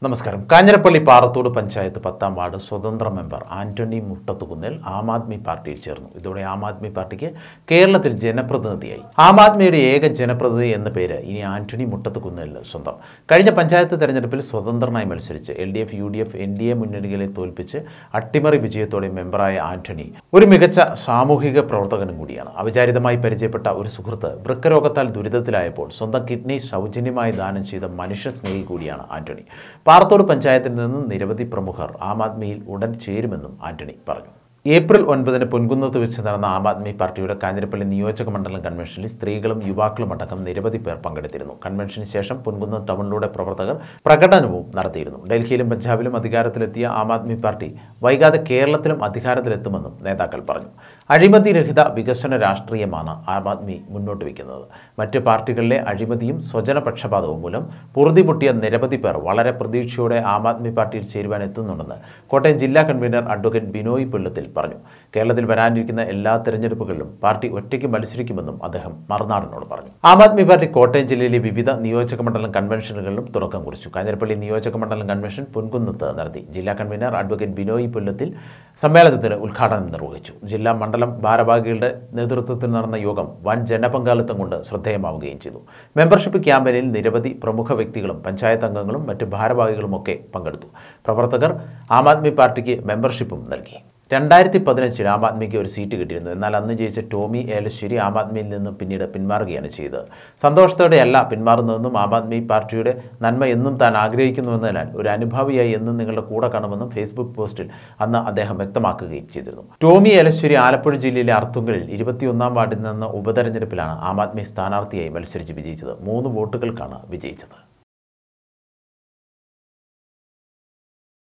നമസ്കാരം കാഞ്ഞിരപ്പള്ളി പാറത്തോട് പഞ്ചായത്ത് പത്താം വാർഡ് സ്വതന്ത്ര മെമ്പർ ആന്റണി മുട്ടത്തുകുന്നിൽ ആം ആദ്മി പാർട്ടിയിൽ ചേർന്നു ഇതോടെ ആം ആദ്മി പാർട്ടിക്ക് കേരളത്തിൽ ജനപ്രതിനിധിയായി ആം ആദ്മിയുടെ ഏക ജനപ്രതിനിധി എന്ന പേര് ഇനി ആന്റണി മുട്ടത്തുകുന്നലിന് സ്വന്തം കഴിഞ്ഞ പഞ്ചായത്ത് തെരഞ്ഞെടുപ്പിൽ സ്വതന്ത്രനായി മത്സരിച്ച് L D F U D F N D A മുന്നണികളെ തോൽപ്പിച്ച് അട്ടിമറി വിജയത്തോടെ മെമ്പറായ ആന്റണി ഒരു മികച്ച സാമൂഹിക പ്രവർത്തകനും കൂടിയാണ് അവിചാരിതമായി പരിചയപ്പെട്ട ഒരു സുഹൃത്ത് വൃക്കരോഗത്താൽ ദുരിതത്തിലായപ്പോൾ സ്വന്തം കിഡ്നി സൗജന്യമായി ദാനം ചെയ്ത മനുഷ്യ സ്നേഹി കൂടിയാണ് ആന്റണി പാറത്തോട് പഞ്ചായത്തിൽ നിന്ന് നിരവധി പ്രമുഖർ ആം ആദ്മിയിൽ ഉടൻ ചേരുമെന്നും ആന്റണി പറഞ്ഞു ഏപ്രിൽ ഒൻപതിന് പൊൻകുന്നത്ത് വെച്ച് നടന്ന ആം ആദ്മി പാർട്ടിയുടെ കാഞ്ഞിരപ്പള്ളി നിയോജക മണ്ഡലം കൺവെൻഷനിൽ സ്ത്രീകളും യുവാക്കളും അടക്കം നിരവധി പേർ പങ്കെടുത്തിരുന്നു കൺവെൻഷന് ശേഷം പൊൻകുന്നം ടൗണിലൂടെ പ്രവർത്തകർ പ്രകടനവും നടത്തിയിരുന്നു ഡൽഹിയിലും പഞ്ചാബിലും അധികാരത്തിലെത്തിയ ആം ആദ്മി പാർട്ടി വൈകാതെ കേരളത്തിലും അധികാരത്തിലെത്തുമെന്നും നേതാക്കൾ പറഞ്ഞു അഴിമതിരഹിത വികസന രാഷ്ട്രീയമാണ് ആം ആദ്മി മുന്നോട്ട് വയ്ക്കുന്നത് മറ്റ് പാർട്ടികളിലെ അഴിമതിയും സ്വജനപക്ഷപാതവും മൂലം പൊറുതിമുട്ടിയ നിരവധി പേർ വളരെ പ്രതീക്ഷയോടെ ആം ആദ്മി പാർട്ടിയിൽ ചേരുവാൻ എത്തുന്നുണ്ടെന്ന് കോട്ടയം ജില്ലാ കൺവീനർ അഡ്വക്കേറ്റ് ബിനോയ് പിള്ളത്തിൽ പറഞ്ഞു കേരളത്തിൽ വരാനിരിക്കുന്ന എല്ലാ തെരഞ്ഞെടുപ്പുകളിലും പാർട്ടി ഒറ്റയ്ക്ക് മത്സരിക്കുമെന്നും അദ്ദേഹം മറുനാടനോട് പറഞ്ഞു ആം ആദ്മി പാർട്ടി കോട്ടയം ജില്ലയിലെ വിവിധ നിയോജക മണ്ഡലം കൺവെൻഷനുകളിലും തുടക്കം കുറിച്ചു കാഞ്ഞിരപ്പള്ളി നിയോജക മണ്ഡലം കൺവെൻഷൻ പൊൻകുന്നത്ത് നടത്തി ജില്ലാ കൺവീനർ അഡ്വക്കേറ്റ് ബിനോയ് പുല്ലത്തിൽ സമ്മേളനത്തിന് ഉദ്ഘാടനം നിർവഹിച്ചു ജില്ലാ മണ്ഡലം ഭാരവാഹികളുടെ നേതൃത്വത്തിൽ നടന്ന യോഗം വൻ ജനപങ്കാളിത്തം കൊണ്ട് ശ്രദ്ധേയമാവുകയും ചെയ്തു മെമ്പർഷിപ്പ് ക്യാമ്പയിനിൽ നിരവധി പ്രമുഖ വ്യക്തികളും പഞ്ചായത്ത് അംഗങ്ങളും മറ്റ് ഭാരവാഹികളുമൊക്കെ പങ്കെടുത്തു പ്രവർത്തകർ ആം ആദ്മി പാർട്ടിക്ക് മെമ്പർഷിപ്പും നൽകി രണ്ടായിരത്തി പതിനഞ്ചിൽ ആം ആദ്മിക്ക് ഒരു സീറ്റ് കിട്ടിയിരുന്നു എന്നാൽ അന്ന് ജയിച്ച ടോമി ഏലശ്ശേരി ആം ആദ്മിയിൽ നിന്ന് പിന്നീട് പിന്മാറുകയാണ് ചെയ്തത് സന്തോഷത്തോടെയല്ല പിന്മാറുന്നതെന്നും ആം ആദ്മി പാർട്ടിയുടെ നന്മ എന്നും താൻ ആഗ്രഹിക്കുന്നുവെന്നതിനാൽ ഒരു അനുഭാവിയായി എന്നും നിങ്ങളുടെ കൂടെ കാണുമെന്നും ഫേസ്ബുക്ക് പോസ്റ്റിൽ അന്ന് അദ്ദേഹം വ്യക്തമാക്കുകയും ചെയ്തിരുന്നു ടോമി ഏലശ്ശേരി ആലപ്പുഴ ജില്ലയിലെ അർത്തുങ്കലിൽ ഇരുപത്തിയൊന്നാം വാർഡിൽ നിന്ന് ഉപതെരഞ്ഞെടുപ്പിലാണ് ആം ആദ്മി സ്ഥാനാർത്ഥിയായി മത്സരിച്ച് വിജയിച്ചത് മൂന്ന് വോട്ടുകൾക്കാണ് വിജയിച്ചത്